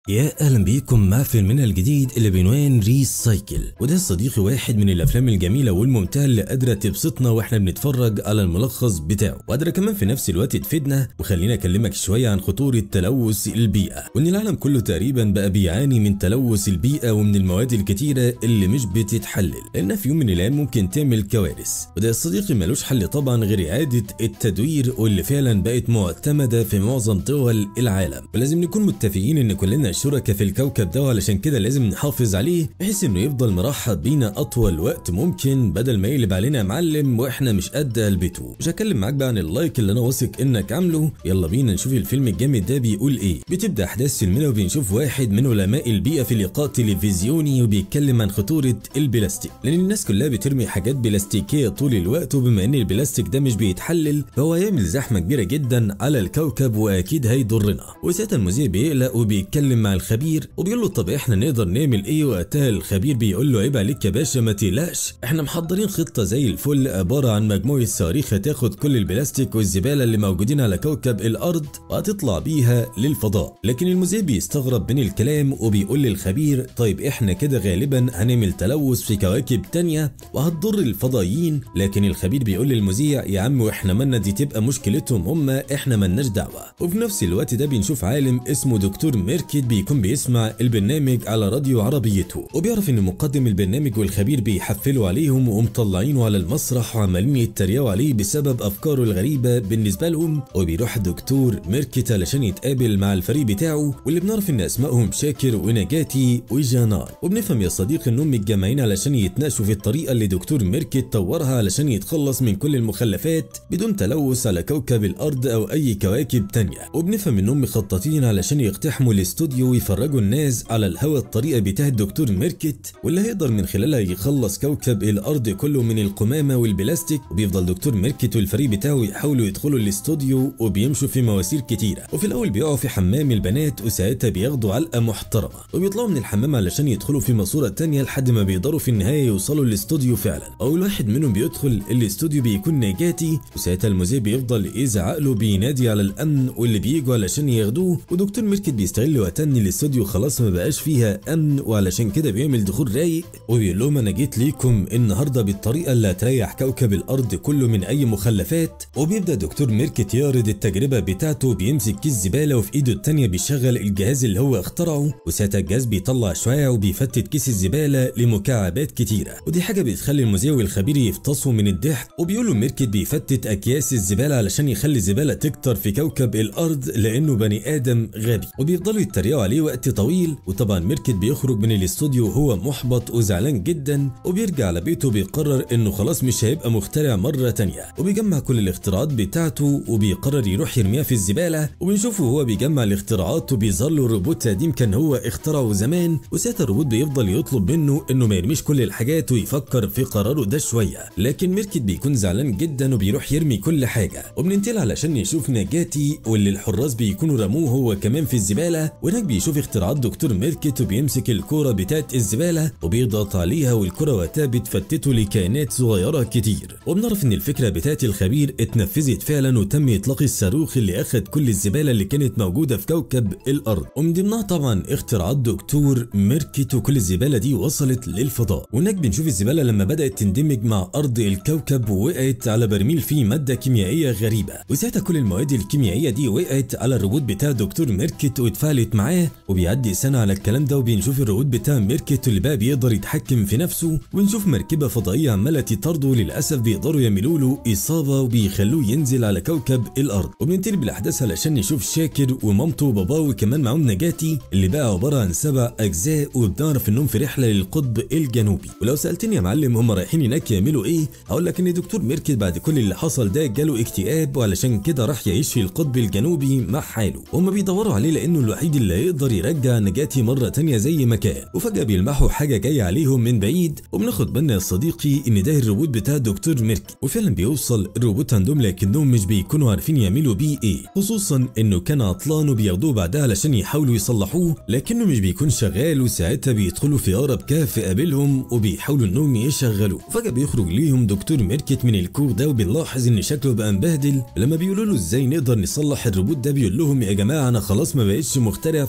يا اهلا بيكم مع فيلمنا الجديد اللي بعنوان ريسايكل وده صديقي واحد من الافلام الجميله والممتعه اللي قادره تبسطنا واحنا بنتفرج على الملخص بتاعه وقادره كمان في نفس الوقت تفيدنا وخلينا اكلمك شويه عن خطوره تلوث البيئه وان العالم كله تقريبا بقى بيعاني من تلوث البيئه ومن المواد الكتيره اللي مش بتتحلل لانها في يوم من الايام ممكن تعمل كوارث وده يا صديقي ملوش حل طبعا غير اعاده التدوير واللي فعلا بقت معتمده في معظم دول العالم ولازم نكون متفقين ان كلنا شركاء في الكوكب ده وعلشان كده لازم نحافظ عليه بحيث انه يفضل مرحب بينا اطول وقت ممكن بدل ما يقلب علينا يا معلم واحنا مش قد قلبته مش هتكلم معاك بقى عن اللايك اللي انا واثق انك عامله يلا بينا نشوف الفيلم الجامد ده بيقول ايه بتبدا احداث فيلمنا وبنشوف واحد من علماء البيئه في لقاء تلفزيوني وبيتكلم عن خطوره البلاستيك لان الناس كلها بترمي حاجات بلاستيكيه طول الوقت وبما ان البلاستيك ده مش بيتحلل فهو هيعمل زحمه كبيره جدا على الكوكب واكيد هيضرنا وساعتها المذيع بيقلق وبيتكلم مع الخبير وبيقول له طب احنا نقدر نعمل ايه وقتها الخبير بيقول له عيب عليك يا باشا ما تقلقش احنا محضرين خطه زي الفل عباره عن مجموعه صواريخ هتاخد كل البلاستيك والزباله اللي موجودين على كوكب الارض وهتطلع بيها للفضاء لكن المذيع بيستغرب من الكلام وبيقول للخبير طيب احنا كده غالبا هنعمل تلوث في كواكب تانية وهتضر الفضائيين لكن الخبير بيقول للمذيع يا عم واحنا مالنا دي تبقى مشكلتهم هم احنا ملناش دعوه وفي نفس الوقت ده بنشوف عالم اسمه دكتور ميركت بيكون بيسمع البرنامج على راديو عربيته وبيعرف ان مقدم البرنامج والخبير بيحفلوا عليهم ومطلعينه على المسرح وعمالين يتريقوا عليه بسبب افكاره الغريبه بالنسبه لهم وبيروح الدكتور ميركت علشان يتقابل مع الفريق بتاعه واللي بنعرف ان اسمائهم شاكر ونجاتي وجانار وبنفهم يا صديقي انهم متجمعين علشان يتناقشوا في الطريقه اللي دكتور ميركت طورها علشان يتخلص من كل المخلفات بدون تلوث على كوكب الارض او اي كواكب تانية وبنفهم انهم مخططين علشان يقتحموا الاستوديو ويفرجوا الناس على الهوا الطريقه بتاعت دكتور ميركت واللي هيقدر من خلالها يخلص كوكب الارض كله من القمامه والبلاستيك وبيفضل دكتور ميركت والفريق بتاعه يحاولوا يدخلوا الاستوديو وبيمشوا في مواسير كتيره وفي الاول بيقعوا في حمام البنات وساعتها بياخدوا علقه محترمه وبيطلعوا من الحمام علشان يدخلوا في ماسوره تانية لحد ما بيقدروا في النهايه يوصلوا الاستوديو فعلا اول واحد منهم بيدخل الاستوديو بيكون نجاتي وساعتها المذيع بيفضل يزعق له بينادي على الامن واللي بييجوا علشان ياخدوه ودكتور ميركت بيستغل وقتها ان الاستوديو خلاص ما بقاش فيها امن وعلشان كده بيعمل دخول رايق وبيقول لهم انا جيت ليكم النهارده بالطريقه اللي هتريح كوكب الارض كله من اي مخلفات وبيبدا دكتور ميركت يعرض التجربه بتاعته بيمسك كيس زباله وفي ايده التانيه بيشغل الجهاز اللي هو اخترعه وساعتها الجهاز بيطلع شعاع وبيفتت كيس الزباله لمكعبات كتيره ودي حاجه بتخلي المذيع والخبير يفطسوا من الضحك وبيقولوا ميركت بيفتت اكياس الزباله علشان يخلي الزباله تكتر في كوكب الارض لانه بني ادم غبي وبيفضلوا يتريقوا عليه وقت طويل وطبعا ميركت بيخرج من الاستوديو وهو محبط وزعلان جدا وبيرجع على بيته بيقرر انه خلاص مش هيبقى مخترع مره تانية وبيجمع كل الاختراعات بتاعته وبيقرر يروح يرميها في الزباله وبنشوفه وهو بيجمع الاختراعات وبيظهر له روبوت قديم كان هو اخترعه زمان وساعتها الروبوت بيفضل يطلب منه انه ما يرميش كل الحاجات ويفكر في قراره ده شويه لكن ميركت بيكون زعلان جدا وبيروح يرمي كل حاجه وبننتقل علشان نشوف نجاتي واللي الحراس بيكونوا رموه هو كمان في الزباله وهناك بيشوف اختراعات دكتور ميركت وبيمسك الكوره بتاعت الزباله وبيضغط عليها والكره وقتها بتفتته لكائنات صغيره كتير وبنعرف ان الفكره بتاعت الخبير اتنفذت فعلا وتم اطلاق الصاروخ اللي اخد كل الزباله اللي كانت موجوده في كوكب الارض ومن ضمنها طبعا اختراعات دكتور ميركت وكل الزباله دي وصلت للفضاء وهناك بنشوف الزباله لما بدات تندمج مع ارض الكوكب ووقعت على برميل فيه ماده كيميائيه غريبه وساعتها كل المواد الكيميائيه دي وقعت على الروبوت بتاع دكتور ميركت واتفاعلت معاه وبيعدي سنه على الكلام ده وبنشوف الروبوت بتاع ميركت اللي بقى بيقدر يتحكم في نفسه ونشوف مركبه فضائيه عماله تطارده للاسف بيقدروا يعملوا له اصابه وبيخلوه ينزل على كوكب الارض وبننتقل بالاحداث علشان نشوف شاكر ومامته وباباه وكمان معاهم نجاتي اللي بقى عباره عن سبع اجزاء وبنعرف انهم في رحله للقطب الجنوبي ولو سالتني يا معلم هم رايحين هناك يعملوا ايه هقول لك ان دكتور ميركت بعد كل اللي حصل ده جاله اكتئاب وعلشان كده راح يعيش في القطب الجنوبي مع حاله هم بيدوروا عليه لانه الوحيد اللي هيقدر يرجع نجاتي مره تانية زي ما كان وفجاه بيلمحوا حاجه جايه عليهم من بعيد وبناخد بالنا يا صديقي ان ده الروبوت بتاع دكتور ميركت وفعلا بيوصل الروبوت عندهم لكنهم مش بيكونوا عارفين يعملوا بيه ايه خصوصا انه كان عطلان وبياخدوه بعدها علشان يحاولوا يصلحوه لكنه مش بيكون شغال وساعتها بيدخلوا في اقرب كهف قابلهم وبيحاولوا انهم يشغلوه فجاه بيخرج ليهم دكتور ميركت من الكوخ ده وبنلاحظ ان شكله بقى مبهدل لما بيقولوا له ازاي نقدر نصلح الروبوت ده بيقول لهم يا جماعه انا خلاص ما بقتش مخترع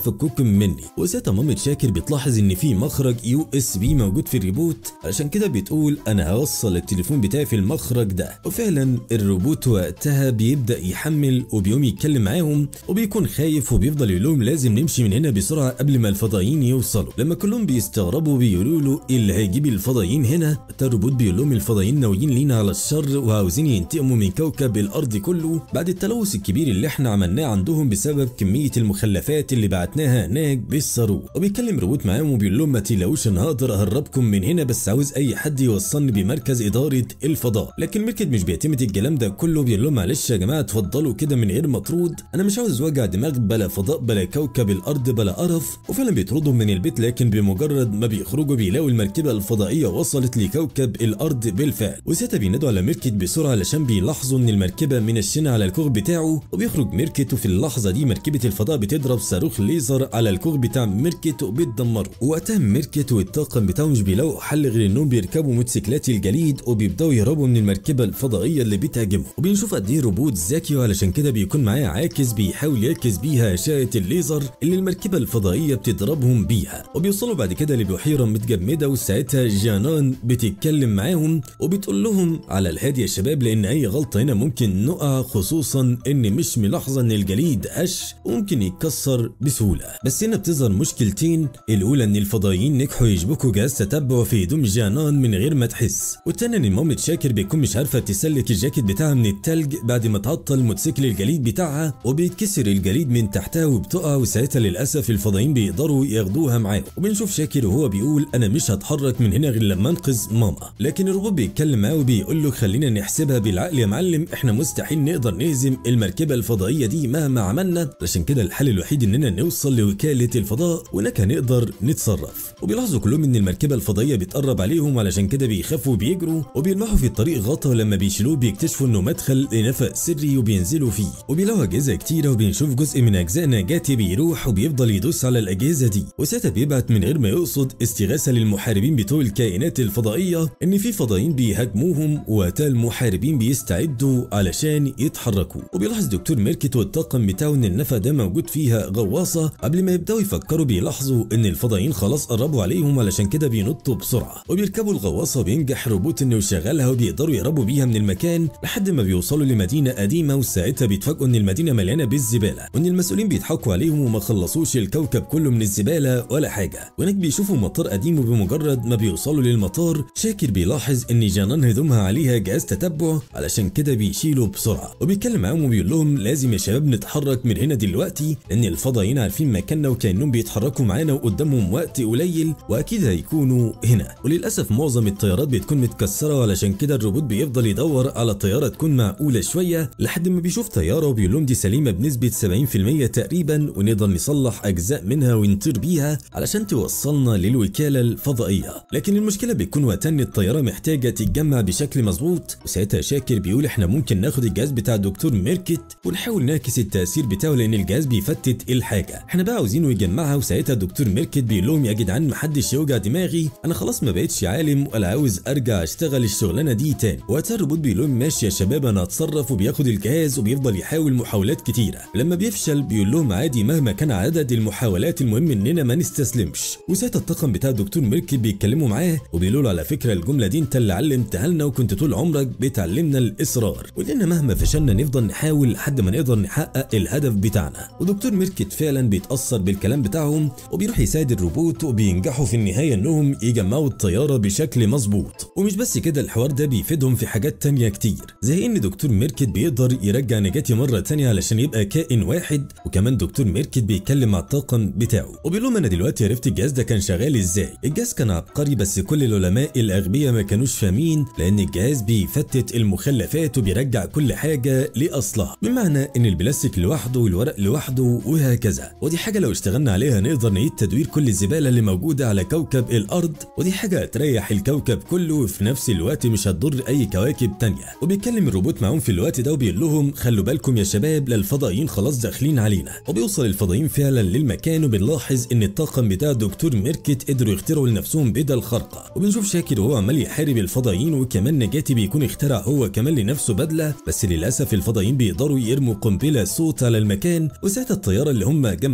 فكوكم مني وساعتها مامة شاكر بتلاحظ ان في مخرج يو اس بي موجود في الريبوت عشان كده بتقول انا هوصل التليفون بتاعي في المخرج ده وفعلا الروبوت وقتها بيبدا يحمل وبيقوم يتكلم معاهم وبيكون خايف وبيفضل يقول لهم لازم نمشي من هنا بسرعه قبل ما الفضائيين يوصلوا لما كلهم بيستغربوا بيقولوا له ايه اللي هيجيب الفضائيين هنا الروبوت بيقول لهم الفضائيين ناويين لينا على الشر وعاوزين ينتقموا من كوكب الارض كله بعد التلوث الكبير اللي احنا عملناه عندهم بسبب كميه المخلفات اللي بعتناها هناك بالصاروخ وبيتكلم روبوت معاهم وبيقول لهم ما تقلقوش انا هقدر اهربكم من هنا بس عاوز اي حد يوصلني بمركز اداره الفضاء لكن ميركت مش بيعتمد الكلام ده كله بيقول لهم معلش يا جماعه اتفضلوا كده من غير مطرود انا مش عاوز وجع دماغ بلا فضاء بلا كوكب الارض بلا قرف وفعلا بيطردهم من البيت لكن بمجرد ما بيخرجوا بيلاقوا المركبه الفضائيه وصلت لكوكب الارض بالفعل وساعتها بينادوا على ميركت بسرعه علشان بيلاحظوا ان المركبه منشنه على الكوخ بتاعه وبيخرج ميركت وفي اللحظه دي مركبه الفضاء بتضرب صاروخ ليزر على الكوخ بتاع ميركت وبتدمره وقتها ميركت والطاقم بتاعه مش بيلاقوا حل غير انهم بيركبوا موتوسيكلات الجليد وبيبداوا يهربوا من المركبه الفضائيه اللي بتهاجمهم وبنشوف قد ايه روبوت ذكي وعلشان كده بيكون معاه عاكس بيحاول يركز بيها اشعه الليزر اللي المركبه الفضائيه بتضربهم بيها وبيوصلوا بعد كده لبحيره متجمده وساعتها جانان بتتكلم معاهم وبتقول لهم على الهادي يا شباب لان اي غلطه هنا ممكن نقع خصوصا ان مش ملاحظه ان الجليد هش وممكن يتكسر بسهوله بس هنا بتظهر مشكلتين الاولى ان الفضائيين نجحوا يشبكوا جهاز تتبع في هدوم جانان من غير ما تحس والتاني ان مامة شاكر بيكون مش عارفه تسلك الجاكيت بتاعها من التلج بعد ما تعطل موتوسيكل الجليد بتاعها وبيتكسر الجليد من تحتها وبتقع وساعتها للاسف الفضائيين بيقدروا ياخدوها معاهم وبنشوف شاكر وهو بيقول انا مش هتحرك من هنا غير لما انقذ ماما لكن الروبوت بيتكلم معاه وبيقول له خلينا نحسبها بالعقل يا معلم احنا مستحيل نقدر نهزم المركبه الفضائيه دي مهما عملنا عشان كده الحل الوحيد اننا نوصل لوكاله الفضاء وهناك هنقدر نتصرف وبيلاحظوا كلهم ان المركبه الفضائيه بتقرب عليهم علشان كده بيخافوا وبيجروا وبيلمحوا في الطريق غطا ولما بيشيلوه بيكتشفوا انه مدخل لنفق سري وبينزلوا فيه وبيلاقوا اجهزه كتيره وبنشوف جزء من اجزاء نجاتي بيروح وبيفضل يدوس على الاجهزه دي وساعتها بيبعت من غير ما يقصد استغاثه للمحاربين بتوع الكائنات الفضائيه ان في فضائيين بيهاجموهم وقتها المحاربين بيستعدوا علشان يتحركوا وبيلاحظ دكتور ميركت والطاقم بتاعه ان النفق ده موجود فيها غواصه قبل ما يبداوا يفكروا بيلاحظوا ان الفضائيين خلاص قربوا عليهم علشان كده بينطوا بسرعه وبيركبوا الغواصه وبينجح روبوت انه يشغلها وبيقدروا يهربوا بيها من المكان لحد ما بيوصلوا لمدينه قديمه وساعتها بيتفاجئوا ان المدينه مليانه بالزباله وان المسؤولين بيضحكوا عليهم وما خلصوش الكوكب كله من الزباله ولا حاجه وهناك بيشوفوا مطار قديم وبمجرد ما بيوصلوا للمطار شاكر بيلاحظ ان جانان هدومها عليها جهاز تتبع علشان كده بيشيله بسرعه وبيتكلم معاهم وبيقول لهم لازم يا شباب نتحرك من هنا دلوقتي لان الفضائيين عارفين مكاننا وكانهم بيتحركوا معانا وقدامهم وقت قليل واكيد هيكونوا هنا وللاسف معظم الطيارات بتكون متكسره علشان كده الروبوت بيفضل يدور على طياره تكون معقوله شويه لحد ما بيشوف طياره وبيقول لهم دي سليمه بنسبه 70% تقريبا ونقدر نصلح اجزاء منها ونطير بيها علشان توصلنا للوكاله الفضائيه لكن المشكله بتكون وقتها ان الطياره محتاجه تتجمع بشكل مظبوط وساعتها شاكر بيقول احنا ممكن ناخد الجهاز بتاع دكتور ميركت ونحاول نعكس التاثير بتاعه لان الجهاز بيفتت الحاجه احنا بقى عاوزينه يجمعها وساعتها دكتور ميركت بيقول لهم يا جدعان محدش يوجع دماغي انا خلاص ما بقتش عالم ولا عاوز ارجع اشتغل الشغلانه دي تاني وقتها الروبوت بيقول لهم ماشي يا شباب انا هتصرف وبياخد الجهاز وبيفضل يحاول محاولات كتيره لما بيفشل بيقول لهم عادي مهما كان عدد المحاولات المهم اننا ما نستسلمش وساعتها الطاقم بتاع دكتور ميركت بيتكلموا معاه وبيقولوا له على فكره الجمله دي انت اللي علمتها لنا وكنت طول عمرك بتعلمنا الاصرار واننا مهما فشلنا نفضل نحاول لحد ما نقدر نحقق الهدف بتاعنا ودكتور ميركت فعلا بيتاثر بالكلام بتاعهم وبيروح يساعد الروبوت وبينجحوا في النهايه انهم يجمعوا الطياره بشكل مظبوط ومش بس كده الحوار ده بيفيدهم في حاجات تانية كتير زي ان دكتور ميركت بيقدر يرجع نجاتي مره تانية علشان يبقى كائن واحد وكمان دكتور ميركت بيتكلم مع الطاقم بتاعه وبيقول لهم انا دلوقتي عرفت الجهاز ده كان شغال ازاي الجهاز كان عبقري بس كل العلماء الاغبياء ما كانوش فاهمين لان الجهاز بيفتت المخلفات وبيرجع كل حاجه لاصلها بمعنى ان البلاستيك لوحده والورق لوحده وهكذا ودي حاجه لو اشتغلنا عليها نقدر نعيد تدوير كل الزباله اللي موجوده على كوكب الارض ودي حاجه هتريح الكوكب كله وفي نفس الوقت مش هتضر اي كواكب تانية وبيتكلم الروبوت معاهم في الوقت ده وبيقول لهم خلوا بالكم يا شباب لا الفضائيين خلاص داخلين علينا وبيوصل الفضائيين فعلا للمكان وبنلاحظ ان الطاقم بتاع دكتور ميركت قدروا يخترعوا لنفسهم بدل خارقه وبنشوف شاكر وهو عمال يحارب الفضائيين وكمان نجاتي بيكون اخترع هو كمان لنفسه بدله بس للاسف الفضائيين بيقدروا يرموا قنبله صوت على المكان وساعتها الطياره اللي هم جمعوا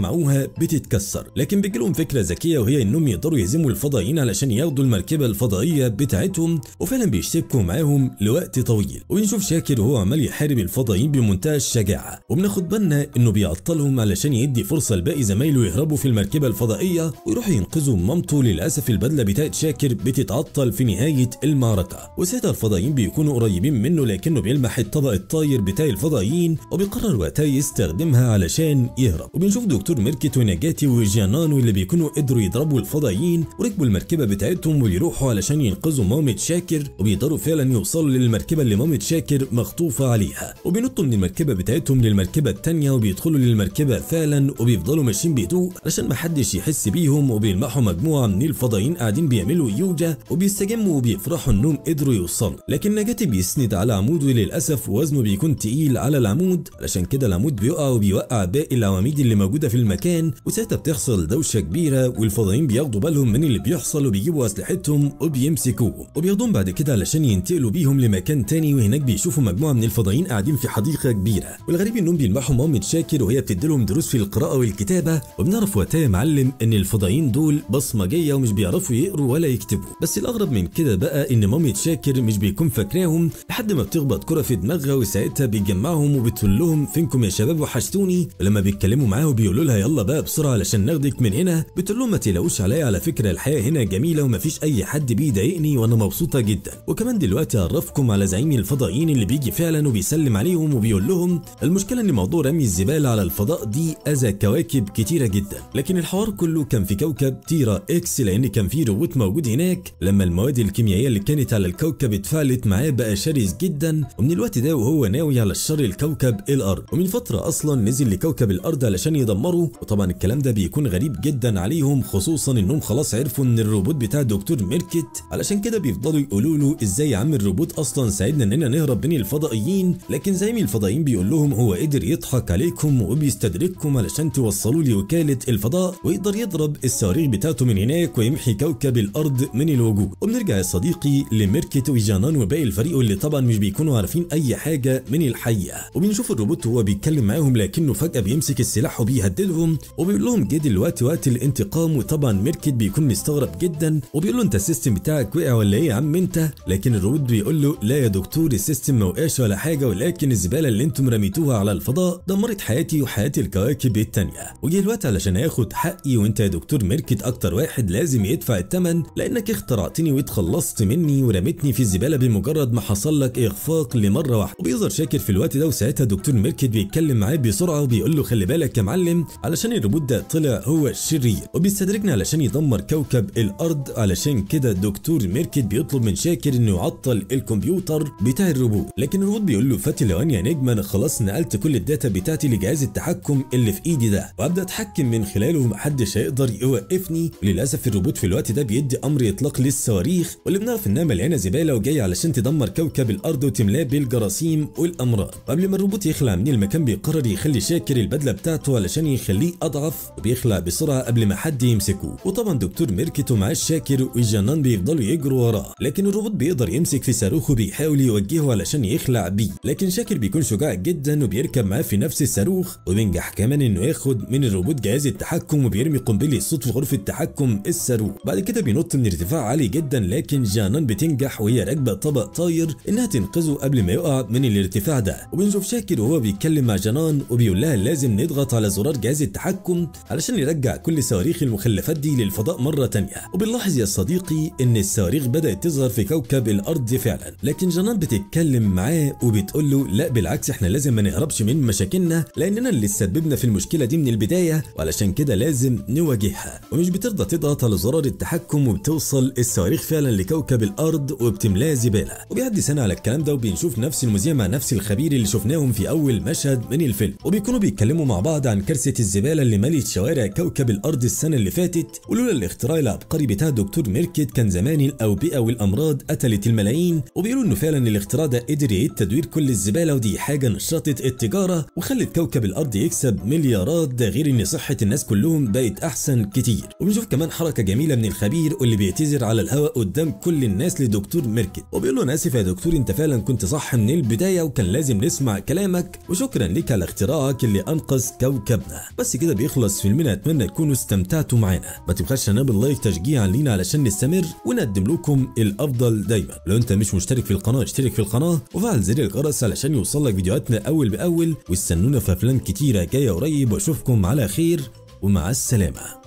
بيجمعوها بتتكسر لكن بيجيلهم فكره ذكيه وهي انهم يقدروا يهزموا الفضائيين علشان ياخدوا المركبه الفضائيه بتاعتهم وفعلا بيشتبكوا معاهم لوقت طويل وبنشوف شاكر وهو عمال يحارب الفضائيين بمنتهى الشجاعه وبناخد بالنا انه بيعطلهم علشان يدي فرصه لباقي زمايله يهربوا في المركبه الفضائيه ويروحوا ينقذوا مامته للاسف البدله بتاعت شاكر بتتعطل في نهايه المعركه وساعتها الفضائيين بيكونوا قريبين منه لكنه بيلمح الطبق الطاير بتاع الفضائيين وبيقرر وقتها يستخدمها علشان يهرب وبنشوف دكتور ميركت ونجاتي وجيانانو اللي بيكونوا قدروا يضربوا الفضائيين وركبوا المركبه بتاعتهم ويروحوا علشان ينقذوا مامة شاكر وبيقدروا فعلا يوصلوا للمركبه اللي مامة شاكر مخطوفه عليها وبينطوا من المركبه بتاعتهم للمركبه الثانيه وبيدخلوا للمركبه فعلا وبيفضلوا ماشيين بهدوء علشان محدش يحس بيهم وبيلمحوا مجموعه من الفضائيين قاعدين بيعملوا يوجا وبيستجموا وبيفرحوا انهم قدروا يوصلوا لكن نجاتي بيسند على عمود وللاسف وزنه بيكون تقيل على العمود علشان كده العمود بيقع وبيوقع باقي العواميد اللي موجوده في المكان وساعتها بتحصل دوشه كبيره والفضائيين بياخدوا بالهم من اللي بيحصل وبيجيبوا اسلحتهم وبيمسكوهم وبياخدوهم بعد كده علشان ينتقلوا بيهم لمكان تاني وهناك بيشوفوا مجموعه من الفضائيين قاعدين في حديقه كبيره والغريب انهم بيلمحوا مامة شاكر وهي بتديلهم دروس في القراءه والكتابه وبنعرف وقتها يا معلم ان الفضائيين دول بصمجيه ومش بيعرفوا يقروا ولا يكتبوا بس الاغرب من كده بقى ان مامة شاكر مش بيكون فاكراهم لحد ما بتخبط كره في دماغها وساعتها بتجمعهم وبتقول لهم فينكم يا شباب وحشتوني ولما بيتكلموا معاها وبيقولوا لها يلا بقى بسرعه علشان ناخدك من هنا بتقول لهم ما تقلقوش عليا على فكره الحياه هنا جميله ومفيش اي حد بيضايقني وانا مبسوطه جدا وكمان دلوقتي اعرفكم على زعيم الفضائيين اللي بيجي فعلا وبيسلم عليهم وبيقول لهم المشكله ان موضوع رمي الزباله على الفضاء دي اذى كواكب كتيره جدا لكن الحوار كله كان في كوكب تيرا اكس لان كان في روبوت موجود هناك لما المواد الكيميائيه اللي كانت على الكوكب اتفاعلت معاه بقى شرس جدا ومن الوقت ده وهو ناوي على الشر الكوكب الارض ومن فتره اصلا نزل لكوكب الارض علشان يدمره وطبعا الكلام ده بيكون غريب جدا عليهم خصوصا انهم خلاص عرفوا ان الروبوت بتاع دكتور ميركت علشان كده بيفضلوا يقولوا له ازاي يا عم الروبوت اصلا ساعدنا اننا نهرب من الفضائيين لكن زعيم الفضائيين بيقول لهم هو قدر يضحك عليكم وبيستدرككم علشان توصلوا لي وكاله الفضاء ويقدر يضرب الصواريخ بتاعته من هناك ويمحي كوكب الارض من الوجود وبنرجع يا صديقي لميركت وجانان وباقي الفريق اللي طبعا مش بيكونوا عارفين اي حاجه من الحقيقه وبنشوف الروبوت وهو بيتكلم معاهم لكنه فجاه بيمسك السلاح وبيهددهم وبيقول لهم جه دلوقتي وقت الانتقام وطبعا ميركت بيكون مستغرب جدا وبيقول له انت السيستم بتاعك وقع ولا ايه يا عم انت لكن الروبوت بيقول له لا يا دكتور السيستم ما وقعش ولا حاجه ولكن الزباله اللي انتم رميتوها على الفضاء دمرت حياتي وحياه الكواكب التانيه وجه الوقت علشان اخد حقي وانت يا دكتور ميركت اكتر واحد لازم يدفع الثمن لانك اخترعتني واتخلصت مني ورميتني في الزباله بمجرد ما حصل لك اخفاق لمره واحده وبيظهر شاكر في الوقت ده وساعتها دكتور ميركت بيتكلم معاه بسرعه وبيقول له خلي بالك يا معلم علشان الروبوت ده طلع هو الشرير وبيستدركنا علشان يدمر كوكب الارض علشان كده دكتور ميركت بيطلب من شاكر انه يعطل الكمبيوتر بتاع الروبوت لكن الروبوت بيقول له فاتي لو يا نجم انا خلاص نقلت كل الداتا بتاعتي لجهاز التحكم اللي في ايدي ده وابدا اتحكم من خلاله ومحدش هيقدر يوقفني وللاسف الروبوت في الوقت ده بيدي امر اطلاق للصواريخ واللي بنعرف انها مليانه زباله وجايه علشان تدمر كوكب الارض وتملاه بالجراثيم والامراض وقبل ما الروبوت يخلع من المكان بيقرر يخلي شاكر البدله بتاعته علشان يخليه اضعف وبيخلع بسرعه قبل ما حد يمسكه وطبعا دكتور ميركت ومعاه شاكر وجانان بيفضلوا يجروا وراه لكن الروبوت بيقدر يمسك في صاروخ وبيحاول يوجهه علشان يخلع بيه لكن شاكر بيكون شجاع جدا وبيركب معاه في نفس الصاروخ وبينجح كمان انه ياخد من الروبوت جهاز التحكم وبيرمي قنبله الصوت في غرفه تحكم الصاروخ بعد كده بينط من ارتفاع عالي جدا لكن جانان بتنجح وهي راكبه طبق طاير انها تنقذه قبل ما يقع من الارتفاع ده وبنشوف شاكر وهو بيتكلم مع جانان وبيقول لها لازم نضغط على زرار جهاز التحكم علشان يرجع كل صواريخ المخلفات دي للفضاء مره تانية وبنلاحظ يا صديقي ان الصواريخ بدات تظهر في كوكب الارض فعلا لكن جانان بتتكلم معاه وبتقول له لا بالعكس احنا لازم ما نهربش من مشاكلنا لاننا اللي سببنا في المشكله دي من البدايه وعلشان كده لازم نواجهها ومش بترضى تضغط على زرار التحكم وبتوصل الصواريخ فعلا لكوكب الارض وبتملاه زباله وبيعدي سنه على الكلام ده وبنشوف نفس المذيع مع نفس الخبير اللي شفناهم في اول مشهد من الفيلم وبيكونوا بيتكلموا مع بعض عن كارثه الزباله اللي ملت شوارع كوكب الارض السنه اللي فاتت ولولا الاختراع العبقري بتاع دكتور ميركت كان زمان الاوبئه والامراض قتلت الملايين وبيقولوا انه فعلا الاختراع ده قدر يعيد تدوير كل الزباله ودي حاجه نشطت التجاره وخلت كوكب الارض يكسب مليارات ده غير ان صحه الناس كلهم بقت احسن كتير وبنشوف كمان حركه جميله من الخبير واللي بيعتذر على الهواء قدام كل الناس لدكتور ميركت وبيقول له انا اسف يا دكتور انت فعلا كنت صح من البدايه وكان لازم نسمع كلامك وشكرا لك على اختراعك اللي انقذ كوكبنا بس كده بيخلص فيلمنا اتمنى تكونوا استمتعتوا معانا ما تبخلش نعمل لايك تشجيعا لينا علشان نستمر ونقدم لكم الافضل دايما لو انت مش مشترك في القناه اشترك في القناه وفعل زر الجرس علشان يوصلك فيديوهاتنا اول باول واستنونا في افلام كتيره جايه قريب واشوفكم على خير ومع السلامه